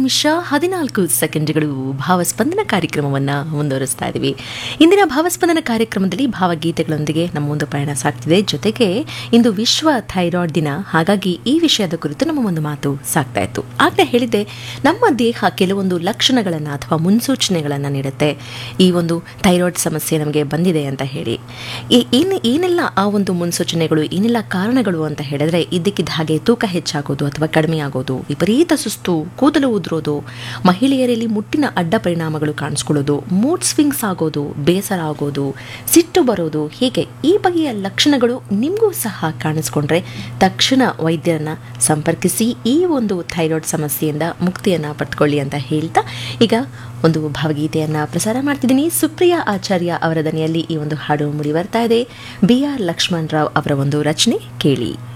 ನಿಮಿಷ ಹದಿನಾಲ್ಕು ಸೆಕೆಂಡ್ಗಳು ಭಾವಸ್ಪಂದನ ಕಾರ್ಯಕ್ರಮವನ್ನು ಮುಂದುವರಿಸ್ತಾ ಇದ್ದೀವಿ ಇಂದಿನ ಭಾವಸ್ಪಂದನ ಕಾರ್ಯಕ್ರಮದಲ್ಲಿ ಭಾವಗೀತೆಗಳೊಂದಿಗೆ ನಮ್ಮ ಒಂದು ಪಯಣ ಸಾಗ್ತಿದೆ ಜೊತೆಗೆ ಇಂದು ವಿಶ್ವ ಥೈರಾಯ್ಡ್ ದಿನ ಹಾಗಾಗಿ ಈ ವಿಷಯದ ಕುರಿತು ನಮ್ಮ ಒಂದು ಮಾತು ಸಾಗ್ತಾ ಇತ್ತು ಆಗಲೇ ಹೇಳಿದ್ದೆ ನಮ್ಮ ದೇಹ ಕೆಲವೊಂದು ಲಕ್ಷಣಗಳನ್ನು ಅಥವಾ ಮುನ್ಸೂಚನೆಗಳನ್ನು ನೀಡುತ್ತೆ ಈ ಒಂದು ಥೈರಾಯ್ಡ್ ಸಮಸ್ಯೆ ನಮಗೆ ಬಂದಿದೆ ಅಂತ ಹೇಳಿ ಈ- ಏನ್ ಏನೆಲ್ಲ ಆ ಒಂದು ಮುನ್ಸೂಚನೆಗಳು ಏನೆಲ್ಲ ಕಾರಣಗಳು ಅಂತ ಹೇಳಿದ್ರೆ ಇದ್ದಕ್ಕಿದ್ದ ಹಾಗೆ ತೂಕ ಹೆಚ್ಚಾಗೋದು ಅಥವಾ ಕಡಿಮೆ ಆಗೋದು ವಿಪರೀತ ಸುಸ್ತು ಕೂದಲು ಉದುರೋದು ಮಹಿಳೆಯರಲ್ಲಿ ಮುಟ್ಟಿನ ಅಡ್ಡ ಪರಿಣಾಮಗಳು ಕಾಣಿಸ್ಕೊಳ್ಳೋದು ಮೂಡ್ ಸ್ವಿಂಗ್ಸ್ ಆಗೋದು ಬೇಸರ ಆಗೋದು ಸಿಟ್ಟು ಬರೋದು ಹೀಗೆ ಈ ಬಗೆಯ ಲಕ್ಷಣಗಳು ನಿಮಗೂ ಸಹ ಕಾಣಿಸ್ಕೊಂಡ್ರೆ ತಕ್ಷಣ ವೈದ್ಯರನ್ನ ಸಂಪರ್ಕಿಸಿ ಈ ಒಂದು ಥೈರಾಯ್ಡ್ ಸಮಸ್ಯೆಯಿಂದ ಮುಕ್ತಿಯನ್ನು ಪಡ್ಕೊಳ್ಳಿ ಅಂತ ಹೇಳ್ತಾ ಈಗ ಒಂದು ಭಾವಗೀತೆಯನ್ನು ಪ್ರಸಾರ ಮಾಡ್ತಿದ್ದೀನಿ ಸುಪ್ರಿಯಾ ಆಚಾರ್ಯ ಅವರ ದನಿಯಲ್ಲಿ ಈ ಒಂದು ಹಾಡು ಮೂಡಿ ಬರ್ತಾ ಇದೆ ಬಿ ಆರ್ ಲಕ್ಷ್ಮಣ್ ರಾವ್ ಅವರ ಒಂದು ರಚನೆ ಕೇಳಿ